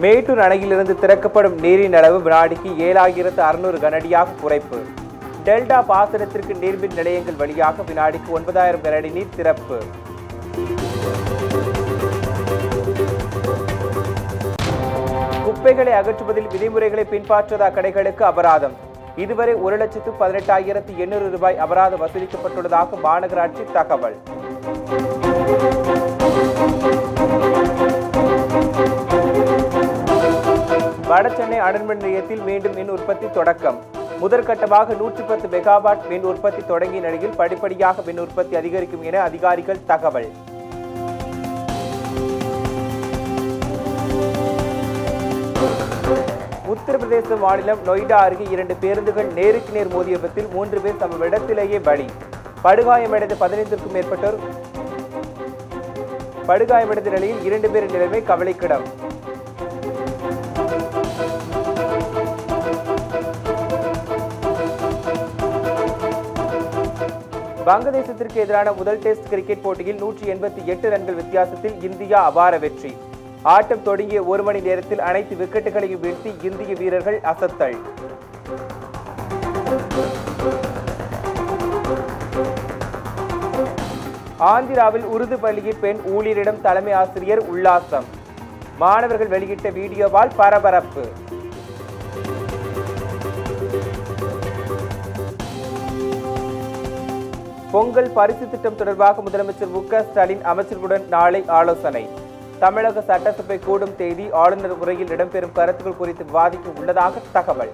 மேட்டூர் அணையிலிருந்து திறக்கப்படும் நீரின் அளவு வினாடிக்கு ஏழாயிரத்து அறுநூறு கனஅடியாக குறைப்பு டெல்டா பாசனத்திற்கு நீர்மின் நிலையங்கள் வழியாக வினாடிக்கு ஒன்பதாயிரம் கனஅடி நீர் திறப்பு குப்பைகளை அகற்றுவதில் விதிமுறைகளை பின்பற்றாத கடைகளுக்கு அபராதம் இதுவரை ஒரு லட்சத்து பதினெட்டாயிரத்து எண்ணூறு ரூபாய் அபராதம் வசூலிக்கப்பட்டுள்ளதாக மாநகராட்சி தகவல் வடசென்னை அனல்மின் நிலையத்தில் மீண்டும் மின் உற்பத்தி தொடக்கம் முதற்கட்டமாக நூற்றி பத்து மெகாவாட் மின் உற்பத்தி தொடங்கிய நிலையில் படிப்படியாக மின் உற்பத்தி அதிகரிக்கும் என அதிகாரிகள் தகவல் உத்தரப்பிரதேச மாநிலம் நொய்டா அருகே இரண்டு பேருந்துகள் நேருக்கு நேர் மோதிய விபத்தில் மூன்று பேர் தம் இடத்திலேயே பலி படுகாயமடைந்த பதினைந்திற்கும் மேற்பட்டோர் படுகாயமடைந்த நிலையில் இரண்டு பேரின் நிலைமை கவலைக்கிடம் வங்கதேசத்திற்கு எதிரான முதல் டெஸ்ட் கிரிக்கெட் போட்டியில் நூற்றி எண்பத்தி எட்டு ரன்கள் வித்தியாசத்தில் இந்தியா அபார வெற்றி ஆட்டம் தொடங்கிய ஒரு மணி நேரத்தில் அனைத்து விக்கெட்டுகளையும் வீழ்த்தி இந்திய வீரர்கள் அசத்தல் ஆந்திராவில் உருது பள்ளியில் பெண் ஊழியரிடம் தலைமை ஆசிரியர் உல்லாசம் மாணவர்கள் வெளியிட்ட வீடியோவால் பரபரப்பு பொங்கல் பரிசு திட்டம் தொடர்பாக முதலமைச்சர் மு க ஸ்டாலின் அமைச்சர்களுடன் நாளை ஆலோசனை தமிழக சட்டசபை கூடும் தேதி ஆளுநர் உரையில் இடம்பெறும் கருத்துக்கள் குறித்து விவாதிக்க உள்ளதாக தகவல்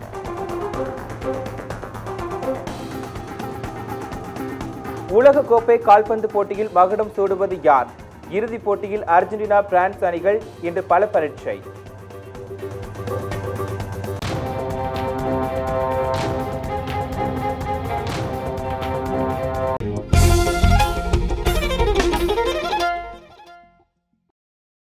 உலக கோப்பை கால்பந்து போட்டியில் மகுடம் சூடுவது யார் இறுதிப் போட்டியில் அர்ஜென்டினா பிரான்ஸ் அணிகள் இன்று பல பரீட்சை